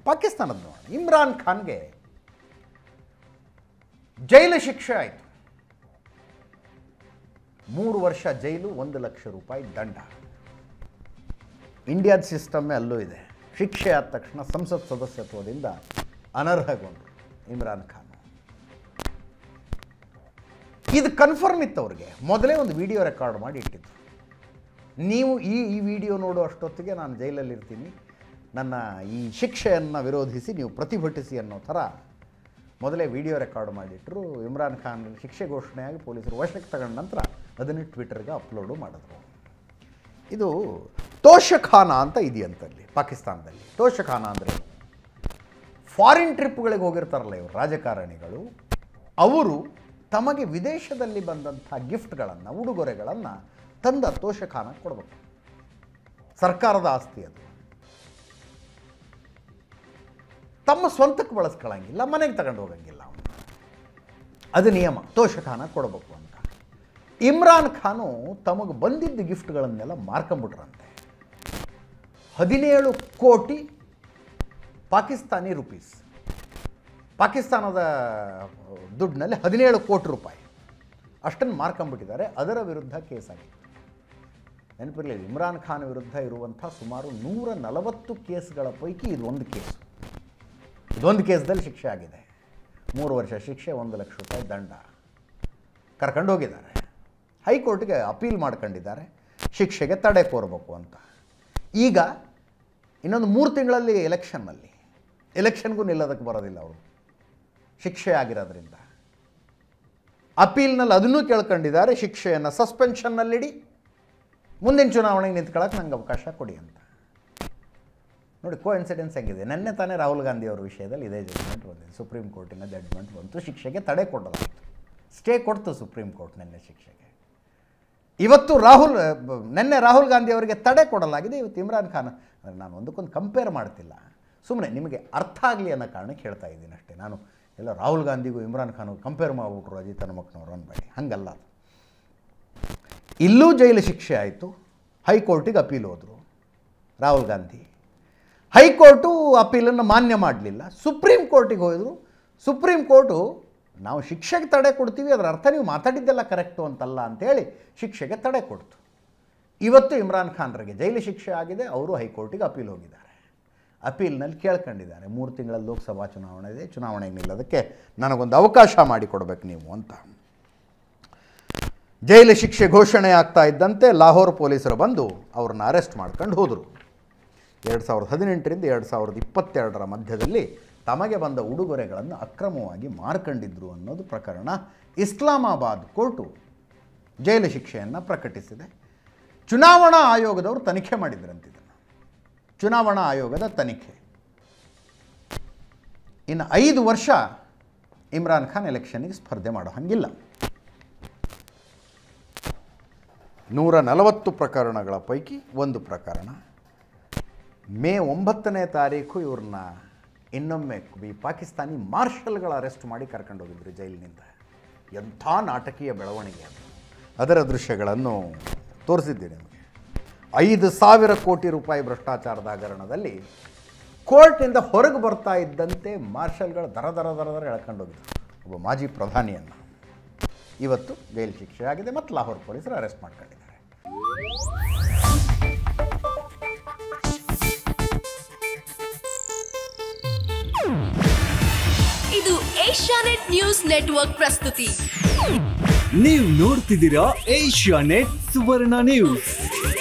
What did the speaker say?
ಪಾಕಿಸ್ತಾನದ ನೋಡೋಣ ಇಮ್ರಾನ್ ಖಾನ್ಗೆ ಜೈಲು ಶಿಕ್ಷೆ ಆಯಿತು ಮೂರು ವರ್ಷ ಜೈಲು ಒಂದು ಲಕ್ಷ ರೂಪಾಯಿ ದಂಡ ಇಂಡಿಯಾದ ಸಿಸ್ಟಮ್ಮೇ ಅಲ್ಲೂ ಇದೆ ಶಿಕ್ಷೆ ಆದ ತಕ್ಷಣ ಸಂಸತ್ ಸದಸ್ಯತ್ವದಿಂದ ಅನರ್ಹಗೊಂಡರು ಇಮ್ರಾನ್ ಖಾನ್ ಇದು ಕನ್ಫರ್ಮ್ ಇತ್ತು ಅವ್ರಿಗೆ ಮೊದಲೇ ಒಂದು ವಿಡಿಯೋ ರೆಕಾರ್ಡ್ ಮಾಡಿ ಇಟ್ಟಿದ್ದು ನೀವು ಈ ಈ ವಿಡಿಯೋ ನೋಡೋ ಅಷ್ಟೊತ್ತಿಗೆ ನಾನು ಜೈಲಲ್ಲಿರ್ತೀನಿ ನನ್ನ ಈ ಶಿಕ್ಷೆಯನ್ನು ವಿರೋಧಿಸಿ ನೀವು ಪ್ರತಿಭಟಿಸಿ ಅನ್ನೋ ಥರ ಮೊದಲೇ ವಿಡಿಯೋ ರೆಕಾರ್ಡ್ ಮಾಡಿಟ್ರು ಇಮ್ರಾನ್ ಖಾನ್ ಶಿಕ್ಷೆ ಘೋಷಣೆಯಾಗಿ ಪೊಲೀಸರು ವಶಕ್ಕೆ ತಗೊಂಡ ನಂತರ ಅದನ್ನು ಟ್ವಿಟರ್ಗೆ ಅಪ್ಲೋಡು ಮಾಡಿದ್ರು ಇದು ತೋಷಖಾನ ಅಂತ ಇದೆಯಂತಲ್ಲಿ ಪಾಕಿಸ್ತಾನದಲ್ಲಿ ತೋಷಖಾನ ಅಂದರೆ ಫಾರಿನ್ ಟ್ರಿಪ್ಗಳಿಗೆ ಹೋಗಿರ್ತಾರಲ್ಲ ಇವರು ರಾಜಕಾರಣಿಗಳು ಅವರು ತಮಗೆ ವಿದೇಶದಲ್ಲಿ ಬಂದಂಥ ಗಿಫ್ಟ್ಗಳನ್ನು ಉಡುಗೊರೆಗಳನ್ನು ತಂದ ತೋಷಖಾನ ಕೊಡಬೇಕು ಸರ್ಕಾರದ ಆಸ್ತಿ ಅದು ತಮ್ಮ ಸ್ವಂತಕ್ಕೆ ಬಳಸ್ಕೊಳ್ಳಂಗಿಲ್ಲ ಮನೆಗೆ ತಗೊಂಡು ಹೋಗಂಗಿಲ್ಲ ಅವನು ಅದು ನಿಯಮ ತೋಷಖಾನ ಕೊಡಬೇಕು ಅಂತ ಇಮ್ರಾನ್ ಖಾನು ತಮಗೆ ಬಂದಿದ್ದ ಗಿಫ್ಟ್ಗಳನ್ನೆಲ್ಲ ಮಾರ್ಕೊಂಬಿಟ್ರಂತೆ ಹದಿನೇಳು ಕೋಟಿ ಪಾಕಿಸ್ತಾನಿ ರುಪೀಸ್ ಪಾಕಿಸ್ತಾನದ ದುಡ್ಡಿನಲ್ಲಿ ಹದಿನೇಳು ಕೋಟಿ ರೂಪಾಯಿ ಅಷ್ಟನ್ನು ಮಾರ್ಕೊಂಬಿಟ್ಟಿದ್ದಾರೆ ಅದರ ವಿರುದ್ಧ ಕೇಸ್ ಆಗಿದೆ ನೆನಪಿರಲಿ ಇಮ್ರಾನ್ ಖಾನ್ ವಿರುದ್ಧ ಇರುವಂಥ ಸುಮಾರು ನೂರ ನಲವತ್ತು ಕೇಸ್ಗಳ ಪೈಕಿ ಇದು ಒಂದು ಕೇಸು ಇದೊಂದು ಕೇಸ್ದಲ್ಲಿ ಶಿಕ್ಷೆ ಆಗಿದೆ ಮೂರು ವರ್ಷ ಶಿಕ್ಷೆ ಒಂದು ಲಕ್ಷ ರೂಪಾಯಿ ದಂಡ ಕರ್ಕೊಂಡು ಹೋಗಿದ್ದಾರೆ ಹೈಕೋರ್ಟ್ಗೆ ಅಪೀಲ್ ಮಾಡ್ಕೊಂಡಿದ್ದಾರೆ ಶಿಕ್ಷೆಗೆ ತಡೆ ಕೋರಬೇಕು ಅಂತ ಈಗ ಇನ್ನೊಂದು ಮೂರು ತಿಂಗಳಲ್ಲಿ ಎಲೆಕ್ಷನ್ನಲ್ಲಿ ಎಲೆಕ್ಷನ್ಗೂ ನಿಲ್ಲೋದಕ್ಕೆ ಬರೋದಿಲ್ಲ ಅವರು ಶಿಕ್ಷೆ ಆಗಿರೋದ್ರಿಂದ ಅಪೀಲ್ನಲ್ಲಿ ಅದನ್ನೂ ಕೇಳ್ಕೊಂಡಿದ್ದಾರೆ ಶಿಕ್ಷೆಯನ್ನು ಸಸ್ಪೆನ್ಷನ್ನಲ್ಲಿಡಿ ಮುಂದಿನ ಚುನಾವಣೆಗೆ ನಿಂತ್ಕೊಳ್ಳೋಕೆ ನಂಗೆ ಅವಕಾಶ ಕೊಡಿ ಅಂತ ನೋಡಿ ಕೋ ಇನ್ಸಿಡೆನ್ಸ್ ಹೆಂಗಿದೆ ನಿನ್ನೆ ತಾನೇ ರಾಹುಲ್ ಗಾಂಧಿ ಅವರ ವಿಷಯದಲ್ಲಿ ಇದೇ ಜಡ್ಜ್ಮೆಂಟ್ ಬಂದಿದೆ ಸುಪ್ರೀಂ ಕೋರ್ಟಿನ ಜಡ್ಜ್ಮೆಂಟ್ ಬಂತು ಶಿಕ್ಷೆಗೆ ತಡೆ ಕೊಡಲಾಯಿತು ಸ್ಟೇ ಕೊಡ್ತು ಸುಪ್ರೀಂ ಕೋರ್ಟ್ ನಿನ್ನೆ ಶಿಕ್ಷೆಗೆ ಇವತ್ತು ರಾಹುಲ್ ಬ- ನಿನ್ನೆ ರಾಹುಲ್ ಗಾಂಧಿ ಅವರಿಗೆ ತಡೆ ಕೊಡಲಾಗಿದೆ ಇವತ್ತು ಇಮ್ರಾನ್ ಖಾನ್ ಅಂದರೆ ನಾನು ಒಂದಕ್ಕೊಂದು ಕಂಪೇರ್ ಮಾಡ್ತಿಲ್ಲ ಸುಮ್ಮನೆ ನಿಮಗೆ ಅರ್ಥ ಆಗಲಿ ಅನ್ನೋ ಕಾರಣಕ್ಕೆ ಹೇಳ್ತಾ ಇದ್ದೀನಿ ಅಷ್ಟೇ ನಾನು ಎಲ್ಲ ರಾಹುಲ್ ಗಾಂಧಿಗೂ ಇಮ್ರಾನ್ ಖಾನ್ಗೂ ಕಂಪೇರ್ ಮಾಡಿಬಿಟ್ರು ಅಜಿತ್ ಹನುಮಕ್ನವ್ರು ಅನ್ಬೇಡಿ ಹಂಗಲ್ಲ ಅದು ಇಲ್ಲೂ ಜೈಲು ಶಿಕ್ಷೆ ಆಯಿತು ಹೈಕೋರ್ಟಿಗೆ ಅಪೀಲ್ ಹೋದರು ರಾಹುಲ್ ಗಾಂಧಿ ಹೈಕೋರ್ಟು ಅಪೀಲನ್ನು ಮಾನ್ಯ ಮಾಡಲಿಲ್ಲ ಸುಪ್ರೀಂ ಕೋರ್ಟಿಗೆ ಹೋದರು ಸುಪ್ರೀಂ ಕೋರ್ಟು ನಾವು ಶಿಕ್ಷೆಗೆ ತಡೆ ಕೊಡ್ತೀವಿ ಅದರ ಅರ್ಥ ನೀವು ಮಾತಾಡಿದ್ದೆಲ್ಲ ಕರೆಕ್ಟು ಅಂತಲ್ಲ ಅಂತೇಳಿ ಶಿಕ್ಷೆಗೆ ತಡೆ ಕೊಡ್ತು ಇವತ್ತು ಇಮ್ರಾನ್ ಖಾನ್ರಿಗೆ ಜೈಲು ಶಿಕ್ಷೆ ಆಗಿದೆ ಅವರು ಹೈಕೋರ್ಟಿಗೆ ಅಪೀಲ್ ಹೋಗಿದ್ದಾರೆ ಅಪೀಲ್ನಲ್ಲಿ ಕೇಳ್ಕೊಂಡಿದ್ದಾರೆ ಮೂರು ತಿಂಗಳ ಲೋಕಸಭಾ ಚುನಾವಣೆ ಇದೆ ಚುನಾವಣೆಗೆ ನಿಲ್ಲೋದಕ್ಕೆ ನನಗೊಂದು ಅವಕಾಶ ಮಾಡಿಕೊಡ್ಬೇಕು ನೀವು ಅಂತ ಜೈಲು ಶಿಕ್ಷೆ ಘೋಷಣೆ ಆಗ್ತಾ ಇದ್ದಂತೆ ಲಾಹೋರ್ ಪೊಲೀಸರು ಬಂದು ಅವ್ರನ್ನ ಅರೆಸ್ಟ್ ಮಾಡ್ಕೊಂಡು ಹೋದರು ಎರಡು ಸಾವಿರದ ಹದಿನೆಂಟರಿಂದ ಎರಡು ಸಾವಿರದ ಇಪ್ಪತ್ತೆರಡರ ಮಧ್ಯದಲ್ಲಿ ತಮಗೆ ಬಂದ ಉಡುಗೊರೆಗಳನ್ನು ಅಕ್ರಮವಾಗಿ ಮಾರ್ಕೊಂಡಿದ್ರು ಅನ್ನೋದು ಪ್ರಕರಣ ಇಸ್ಲಾಮಾಬಾದ್ ಕೋರ್ಟು ಜೈಲು ಶಿಕ್ಷೆಯನ್ನು ಪ್ರಕಟಿಸಿದೆ ಚುನಾವಣಾ ಆಯೋಗದವರು ತನಿಖೆ ಮಾಡಿದ್ರಂತೆ ಇದನ್ನು ಚುನಾವಣಾ ಆಯೋಗದ ತನಿಖೆ ಇನ್ನು ಐದು ವರ್ಷ ಇಮ್ರಾನ್ ಖಾನ್ ಎಲೆಕ್ಷನ್ನಿಗೆ ಸ್ಪರ್ಧೆ ಮಾಡೋ ಹಂಗಿಲ್ಲ ನೂರ ನಲವತ್ತು ಪ್ರಕರಣಗಳ ಪೈಕಿ ಒಂದು ಪ್ರಕರಣ ಮೇ ಒಂಬತ್ತನೇ ತಾರೀಕು ಇವ್ರನ್ನ ಇನ್ನೊಮ್ಮೆ ಈ ಪಾಕಿಸ್ತಾನಿ ಮಾರ್ಷಲ್ಗಳ ಅರೆಸ್ಟ್ ಮಾಡಿ ಕರ್ಕೊಂಡು ಹೋಗಿದ್ರು ಜೈಲಿನಿಂದ ಎಂಥ ನಾಟಕೀಯ ಬೆಳವಣಿಗೆ ಅದು ಅದರ ದೃಶ್ಯಗಳನ್ನು ತೋರಿಸಿದ್ದೀನಿ ನಿಮಗೆ ಐದು ಸಾವಿರ ಕೋಟಿ ರೂಪಾಯಿ ಭ್ರಷ್ಟಾಚಾರದ ಹಗರಣದಲ್ಲಿ ಕೋರ್ಟ್ನಿಂದ ಹೊರಗೆ ಬರ್ತಾ ಇದ್ದಂತೆ ಮಾರ್ಷಲ್ಗಳು ದರ ದರ ದರ ದರ ಎಳ್ಕೊಂಡು ಹೋಗಿದ್ರು ಒಬ್ಬ ಮಾಜಿ ಪ್ರಧಾನಿಯನ್ನು ಇವತ್ತು ಜೈಲು ಶಿಕ್ಷೆ ಆಗಿದೆ ಮತ್ತು ಲಾಹೋರ್ ಪೊಲೀಸರು ಅರೆಸ್ಟ್ ಮಾಡ್ಕೊಂಡಿದ್ದಾರೆ ಇದು ಏಷ್ಯಾನೆಟ್ ನ್ಯೂಸ್ ನೆಟ್ವರ್ಕ್ ಪ್ರಸ್ತುತಿ ನೀವು ನೋಡ್ತಿದ್ದೀರಾ ಏಷ್ಯಾ ನೆಟ್ ಸುವರ್ಣ ನ್ಯೂಸ್